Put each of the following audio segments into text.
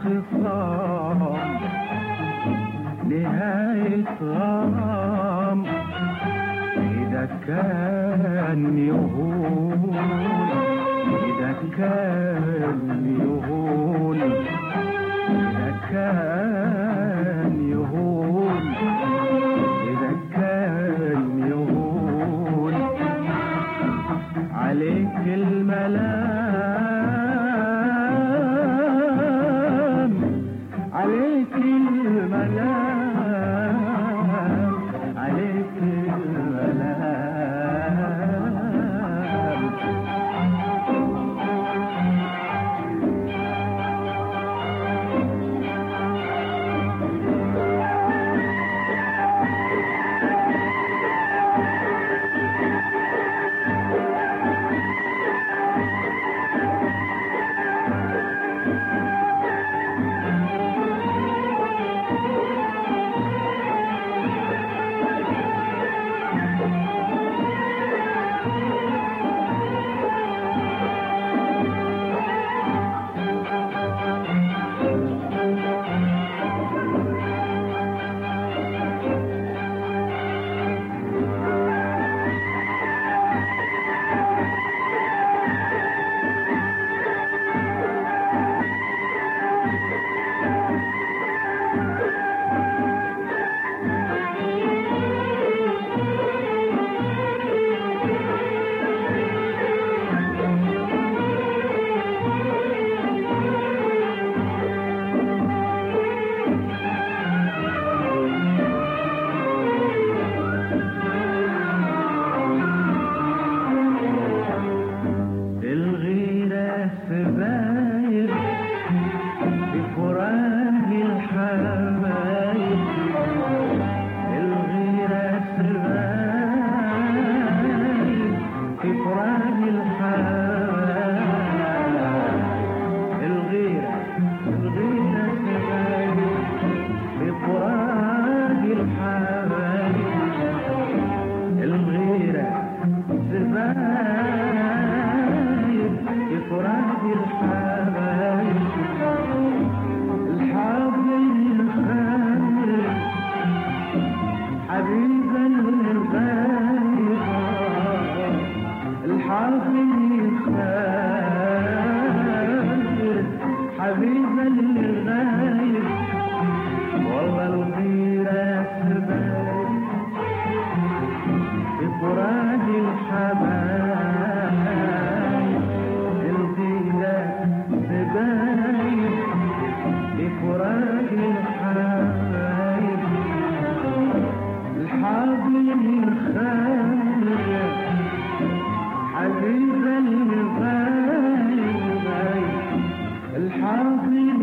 خصام نهاية غرام إذا كان يهون إذا كان يهون إذا كان يهون إذا كان يهون عليك الملام عليك الملام عليك الملام الغيرة سباير بفراق الحبايب الغيرة سباير بفراق الحبايب الغيرة الغيرة سباير بفراق الحبايب الغيرة سبايب إفراد الحبايب الحاضر الخير حبيبا للغايب الحاضر الخير حبيبا للغايب والله الغيرة سبايب إفراد الحبايب الغيرة سبايب إفراد الحبايب الحاضر الخير حبيبا للغايب الحاضر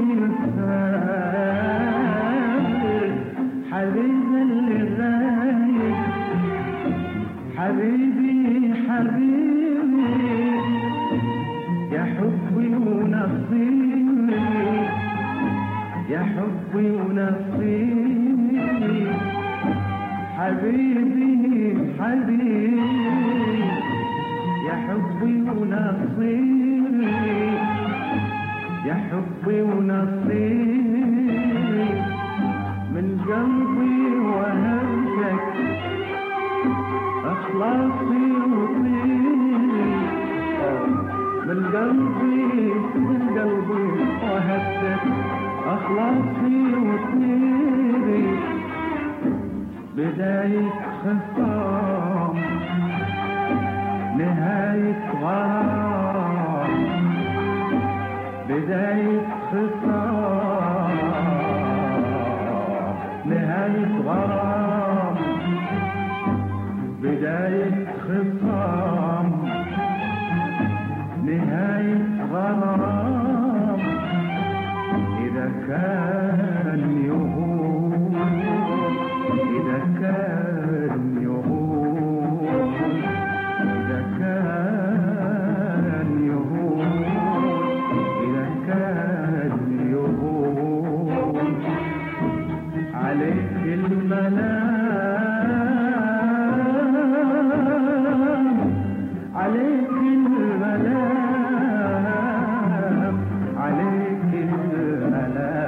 الخير حبيبا للغايب حبيبي حبيبي يا حبي ونصيبي يا حبي ونصيبي حبيبي حبيبي يا حبي ونصيبي يا حبي ونصيبي من قلبي وهمتك اخلاصي وطيبي من قلبي من قلبي وهبتك اخلاصي وطيبي بداية خصام نهاية غرام بداية خصام نهاية غرام بداية خصام نهاية غرام إذا كان يهون إذا كان يهون إذا كان يهون إذا كان يهون عليك الملام عليك الملام عليك الملام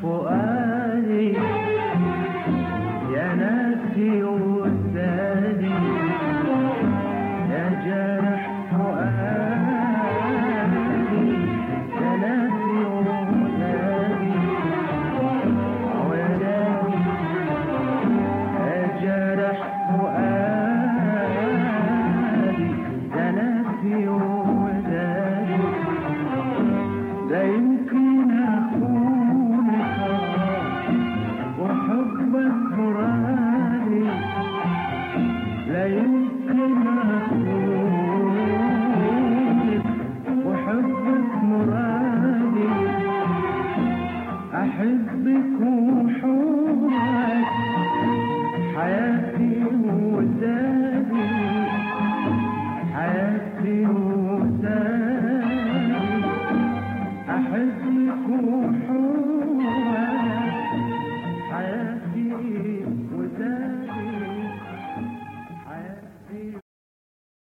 فؤاد